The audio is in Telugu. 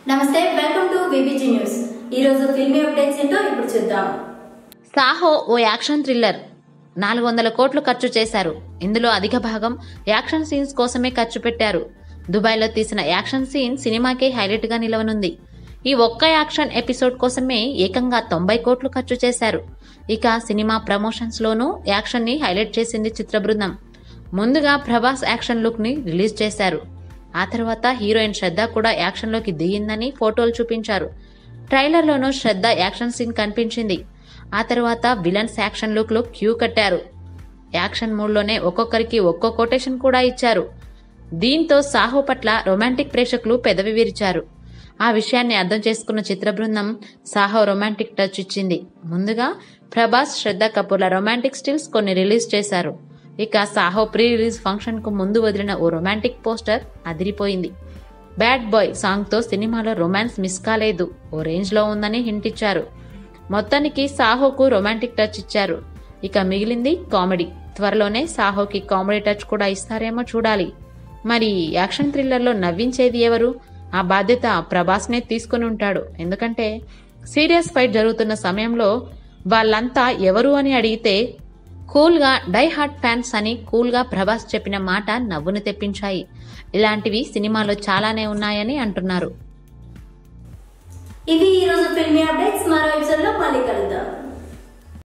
నమస్తే వెల్కమ్ టు బీబీజీ న్యూస్ ఈ రోజు ఫిల్మీ అప్డేట్స్ ఏంటో ఇప్పుడు చూద్దాం సాహో ఓ యాక్షన్ థ్రిల్లర్ నాలుగు వందల కోట్లు ఖర్చు చేశారు ఇందులో అధిక భాగం యాక్షన్ సీన్స్ కోసమే ఖర్చు పెట్టారు దుబాయ్లో తీసిన యాక్షన్ సీన్ సినిమాకే హైలైట్ గా నిలవనుంది ఈ ఒక్క యాక్షన్ ఎపిసోడ్ కోసమే ఏకంగా తొంభై కోట్లు ఖర్చు చేశారు ఇక సినిమా ప్రమోషన్స్ లోనూ యాక్షన్ ని హైలైట్ చేసింది చిత్ర బృందం ముందుగా ప్రభాస్ యాక్షన్ లుక్ ని రిలీజ్ చేశారు ఆ తర్వాత హీరోయిన్ శ్రద్ధ కూడా యాక్షన్ లోకి దిగిందని ఫోటోలు చూపించారు ట్రైలర్లోనూ శ్రద్ధ యాక్షన్ సీన్ కనిపించింది ఆ తర్వాత విలన్స్ యాక్షన్ లుక్ లో క్యూ కట్టారు యాక్షన్ మూడ్లోనే ఒక్కొక్కరికి ఒక్కో కొటేషన్ కూడా ఇచ్చారు దీంతో సాహో పట్ల రొమాంటిక్ ప్రేక్షకులు పెదవి విరిచారు ఆ విషయాన్ని అర్థం చేసుకున్న చిత్ర బృందం సాహో రొమాంటిక్ టచ్ ఇచ్చింది ముందుగా ప్రభాస్ శ్రద్ధ కపూర్ల రొమాంటిక్ స్టిల్స్ కొన్ని రిలీజ్ చేశారు ఇక సాహో ప్రీ రిలీజ్ ఫంక్షన్ కు ముందు వదిలిన ఓ రొమాంటిక్ పోస్టర్ అదిరిపోయింది బ్యాడ్ బాయ్ సాంగ్ తో సినిమాలో రొమాన్స్ మిస్ కాలేదు ఓ రేంజ్ లో ఉందని హింట్ ఇచ్చారు మొత్తానికి సాహోకు రొమాంటిక్ టచ్ ఇచ్చారు ఇక మిగిలింది కామెడీ త్వరలోనే సాహోకి కామెడీ టచ్ కూడా ఇస్తారేమో చూడాలి మరి యాక్షన్ థ్రిల్లర్లో నవ్వించేది ఎవరు ఆ బాధ్యత ప్రభాస్నే తీసుకుని ఉంటాడు ఎందుకంటే సీరియస్ ఫైట్ జరుగుతున్న సమయంలో వాళ్ళంతా ఎవరు అని అడిగితే కూల్గా డై హార్ట్ ఫ్యాన్స్ అని కూల్గా ప్రభాస్ చెప్పిన మాట నవ్వును తెప్పించాయి ఇలాంటివి సినిమాలో చాలానే ఉన్నాయని అంటున్నారు ఇవి ఈ రోజు ఫిల్మీ అప్డేట్స్ మరో ఎపిసోడ్ లో మళ్ళీ కలుద్దాం